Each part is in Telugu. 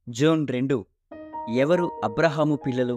జూన్ రెండు ఎవరు అబ్రహాము పిల్లలు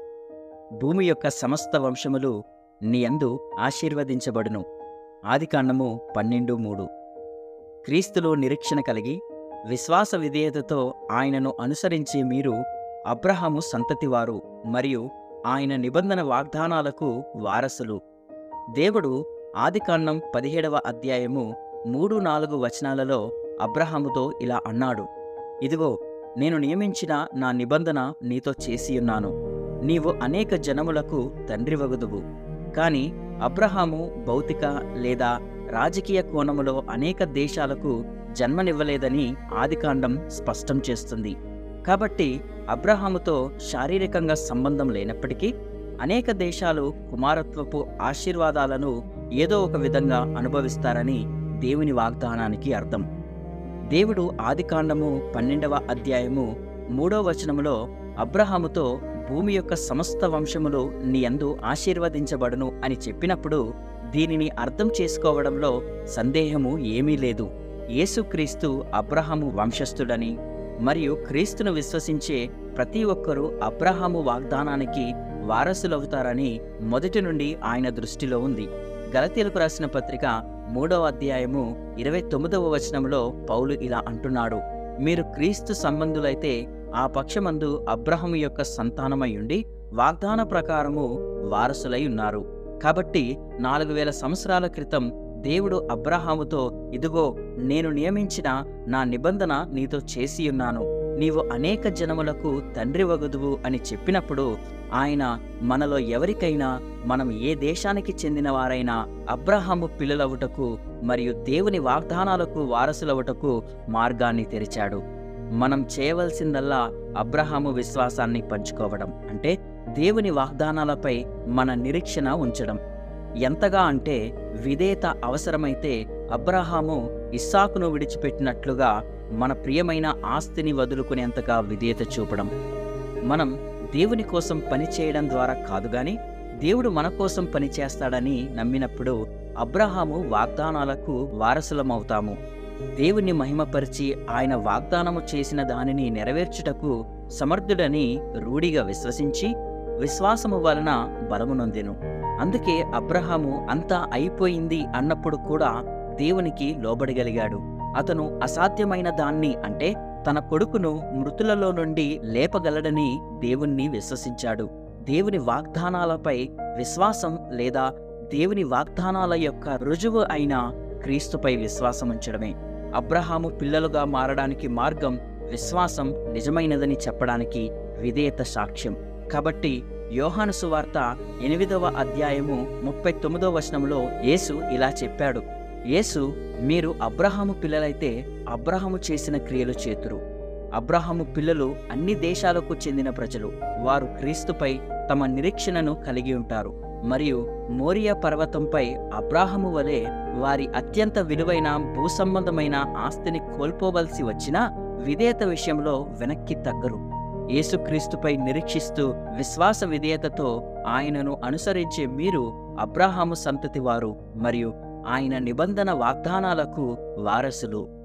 భూమి యొక్క సమస్త వంశములు నీ యందు ఆశీర్వదించబడును ఆదికాండము పన్నెండు మూడు క్రీస్తులో నిరీక్షణ కలిగి విశ్వాస విధేయతతో ఆయనను అనుసరించే మీరు అబ్రహాము సంతతివారు మరియు ఆయన నిబంధన వాగ్దానాలకు వారసులు దేవుడు ఆదికాండం పదిహేడవ అధ్యాయము మూడు నాలుగు వచనాలలో అబ్రహాముతో ఇలా అన్నాడు ఇదిగో నేను నియమించిన నా నిబంధన నీతో చేసియున్నాను నీవు అనేక జనములకు తండ్రివగుదువు కాని అబ్రహాము భౌతిక లేదా రాజకీయ కోణములో అనేక దేశాలకు జన్మనివ్వలేదని ఆదికాండం స్పష్టం చేస్తుంది కాబట్టి అబ్రహాముతో శారీరకంగా సంబంధం లేనప్పటికీ అనేక దేశాలు కుమారత్వపు ఆశీర్వాదాలను ఏదో ఒక విధంగా అనుభవిస్తారని దేవుని వాగ్దానానికి అర్థం దేవుడు ఆదికాండము పన్నెండవ అధ్యాయము మూడో వచనములో అబ్రహాముతో భూమి యొక్క సమస్త వంశములు నీ యందు ఆశీర్వదించబడును అని చెప్పినప్పుడు దీనిని అర్థం చేసుకోవడంలో సందేహము ఏమీ లేదు యేసుక్రీస్తు అబ్రహాము వంశస్థుడని మరియు క్రీస్తును విశ్వసించే ప్రతి ఒక్కరూ అబ్రహాము వాగ్దానానికి వారసులవుతారని మొదటి నుండి ఆయన దృష్టిలో ఉంది గలతీలకు రాసిన పత్రిక మూడవ అధ్యాయము ఇరవై తొమ్మిదవ వచనంలో పౌలు ఇలా అంటున్నాడు మీరు క్రీస్తు సంబంధులైతే ఆ పక్షమందు అబ్రహము యొక్క సంతానమై ఉండి వాగ్దాన ప్రకారము వారసులై ఉన్నారు కాబట్టి నాలుగు వేల సంవత్సరాల క్రితం దేవుడు అబ్రహాముతో ఇదిగో నేను నియమించిన నా నిబంధన నీతో చేసి ఉన్నాను నీవు అనేక జనములకు తండ్రి వగుదువు అని చెప్పినప్పుడు ఆయన మనలో ఎవరికైనా మనం ఏ దేశానికి చెందిన వారైనా అబ్రహాము పిల్లలవుటకు మరియు దేవుని వాగ్దానాలకు వారసులవుటకు మార్గాన్ని తెరిచాడు మనం చేయవలసిందల్లా అబ్రహాము విశ్వాసాన్ని పంచుకోవడం అంటే దేవుని వాగ్దానాలపై మన నిరీక్షణ ఉంచడం ఎంతగా అంటే విధేయత అవసరమైతే అబ్రహాము ఇస్సాకును విడిచిపెట్టినట్లుగా మన ప్రియమైన ఆస్తిని వదులుకునేంతగా విధేయత చూపడం మనం దేవుని కోసం పని చేయడం ద్వారా కాదు గాని దేవుడు మన కోసం పని చేస్తాడని నమ్మినప్పుడు అబ్రహాము వాగ్దానాలకు వారసులమవుతాము దేవుని మహిమపరిచి ఆయన వాగ్దానము చేసిన దానిని నెరవేర్చుటకు సమర్థుడని రూఢిగా విశ్వసించి విశ్వాసము వలన బలమునొందెను అందుకే అబ్రహాము అంతా అయిపోయింది అన్నప్పుడు కూడా దేవునికి లోబడగలిగాడు అతను అసాధ్యమైన దాన్ని అంటే తన కొడుకును మృతులలో నుండి లేపగలడని దేవుణ్ణి విశ్వసించాడు దేవుని వాగ్దానాలపై విశ్వాసం లేదా దేవుని వాగ్దానాల యొక్క రుజువు అయిన క్రీస్తుపై విశ్వాసం ఉంచడమే అబ్రహాము పిల్లలుగా మారడానికి మార్గం విశ్వాసం నిజమైనదని చెప్పడానికి విధేయత సాక్ష్యం కాబట్టి యోహాను సువార్త ఎనిమిదవ అధ్యాయము ముప్పై తొమ్మిదవ వచనంలో యేసు ఇలా చెప్పాడు యేసు మీరు అబ్రహాము పిల్లలైతే అబ్రహాము చేసిన క్రియలు చేతురు అబ్రహాము పిల్లలు అన్ని దేశాలకు చెందిన ప్రజలు వారు క్రీస్తుపై తమ నిరీక్షణను కలిగి ఉంటారు మరియు మోరియా పర్వతంపై అబ్రాహము వలె వారి అత్యంత విలువైన భూసంబంధమైన ఆస్తిని కోల్పోవలసి వచ్చినా విధేయత విషయంలో వెనక్కి తగ్గరు యేసుక్రీస్తుపై నిరీక్షిస్తూ విశ్వాస విధేయతతో ఆయనను అనుసరించే మీరు అబ్రాహాము సంతతి వారు మరియు ఆయన నిబంధన వాగ్దానాలకు వారసులు